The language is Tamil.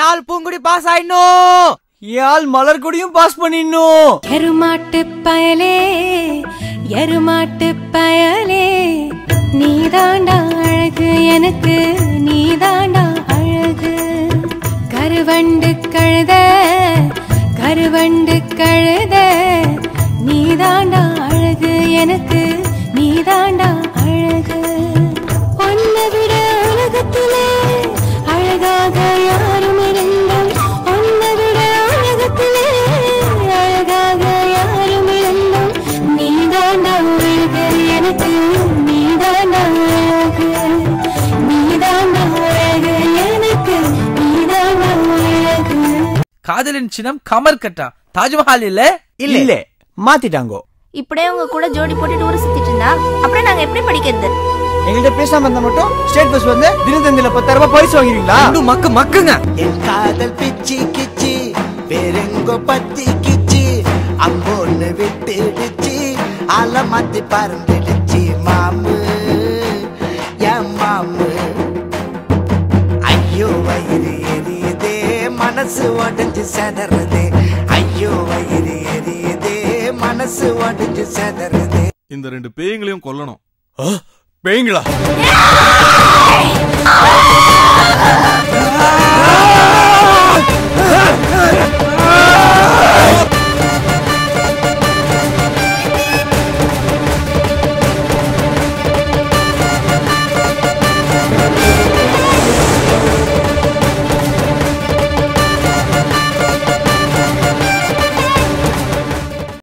ஆள் பூங்குடி பாஸ் ஆயிடணும் என் ஆள் மலர்கொடியும் பாஸ் பண்ணிடணும் எருமாட்டு பயலே எருமாட்டு பயலே நீதாண்டா அழகு எனக்கு நீதாண்டா அழகு கருவண்டு கழுத கருவண்டு கழுத நீதாண்டா அழகு எனக்கு நீதாண்டா அழகு உன்னை விட உலகத்திலே அழகாக யாரும் இருந்தும் உன்னை விட உலகத்திலே அழகாக யாரும் இருந்தும் நீதாண்டா அழகு எனக்கு நீதாண்டா அழகு நீதாண்டா அழகு எனக்கு நீதாண்டா அழகு காதலின் சின்னம் கமர் கட்டா தாஜ்மஹால் இல்ல இல்ல மாத்திட்டாங்கோ இப்படியே உங்க கூட ஜோடி போட்டுட்டு ஊர் சுத்திட்டு இருந்தா அப்புறம் நாங்க எப்படி படிக்கிறது எங்கள்கிட்ட பேசாம இருந்தா மட்டும் ஸ்டேட் பஸ் வந்து தினத்தந்தில பத்தாயிரம் ரூபாய் பரிசு வாங்கிடுவீங்களா ரெண்டும் மக்கு மக்குங்க என் காதல் பிச்சி கிச்சி வேறெங்கோ பத்தி கிச்சி அம்போன்னு விட்டுடுச்சு அல மாத்தி பறந்துடுச்சு மாமு என் மாமு ஐயோ வயிறு எரியுதே மனசு உடஞ்சு செதறதே ஐயோ வயிறு எரியுதே மனசு உடஞ்சு செதறதே இந்த ரெண்டு பேய்களையும் கொல்லணும் பேய்ங்களா